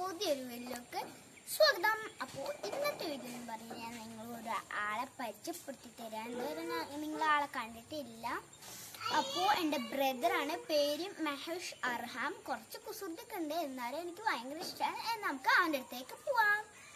പുതിയൊരു വീഡിയോക്ക് സ്വാഗതം അപ്പോൾ ഇന്നത്തെ വീഡിയോ എന്ന് പറഞ്ഞാൽ ഞാൻ നിങ്ങൾ ഒരു ആളെ പരിചയപ്പെടുത്തി തരാൻ ഇതുവരെ ഞാൻ- നിങ്ങൾ ആളെ കണ്ടിട്ടില്ല അപ്പോൾ എൻ്റെ ബ്രദറാണ് പേര് മെഹേഷ് അർഹാം കുറച്ച് കുസൃതിയൊക്കെ ഉണ്ട് എന്നാലും എനിക്ക് ഭയങ്കര ഇഷ്ടമാണ് നമുക്ക് അവൻ്റെ അടുത്തേക്ക് പോവാം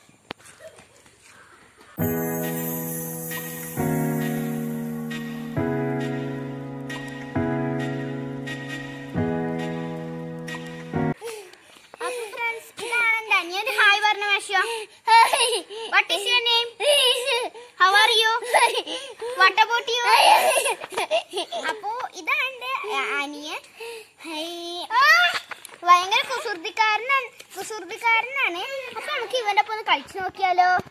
അപ്പൊ ഫ്രണ്ട്സ് ഇതാണ് എൻ്റെ അനിയൻ ഹായ് പറഞ്ഞ വേഷം what is your name how are you what about you അപ്പോ ഇതാണ് എൻ്റെ അനിയൻ ഹേയ്. ഭയങ്കര കുസൃതിക്കാരനാണ് കുസൃതിക്കാരനാണ് അപ്പൊ നമുക്ക് ഇവന്റെ ഒപ്പം ഒന്ന് കളിച്ചു നോക്കിയാലോ